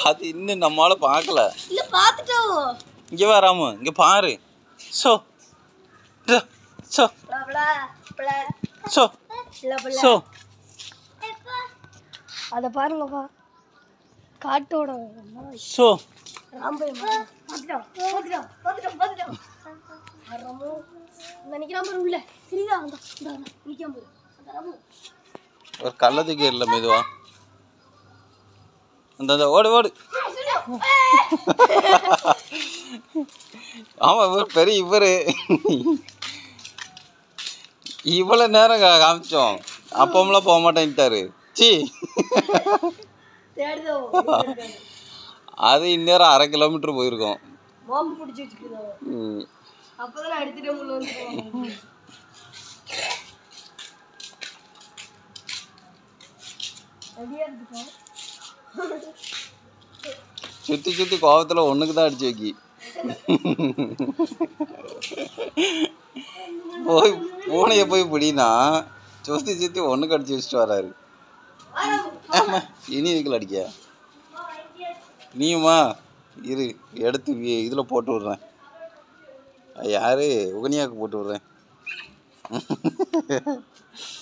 அது இன்னும் நம்மளால பார்க்கல இல்ல பாத்துட்டோம் இங்கே வராம இங்கே பாரு சோ ட, சோ பல பல பல சோ பல பல சோ அத பாருங்கப்பா காட்டோட சோ ராம்பயம் பாத்துட்டோம் பாத்துட்டோம் பாத்துட்டோம் பாத்துட்டோம் ராமு இந்த நிக்கிறான் பாரு உள்ள தெரியுதா அந்த இந்த நிக்காம பாரு அந்த ராமு ஒரு கள்ளத்துக்கு இல்லை மெதுவா அந்த அந்த ஓடு ஓடு ஆமா இவர் பெரிய இவரு இவ்வளவு நேரம் கா- காமிச்சோம் அப்பமெல்லாம் போக மாட்டேன்ட்டாரு சி தேடுதோ அது இந்நேரம் அரை கிலோமீட்டர் போயிருக்கோம் பாம்பு பிடிச்சி வச்சுக்குதோ ம். அப்பதான் எடுத்துட்டு உள்ள வந்து ரெடியா இருக்கோம் சுத்தி சுத்தி கோவத்துல ஒண்ணுக்கு தான் அடிச்சு வைக்கி போய் பூனைய போய் பிடினா சுத்தி சுத்தி ஒண்ணுக்கு அடிச்சு வச்சுட்டு வராரு ஆமா இனி இதுக்குள்ள அடிக்க நீயுமா இரு எடுத்து வி- இதுல போட்டு விடுறேன் அது யாரு உகனியாக்கு போட்டு விடுறேன்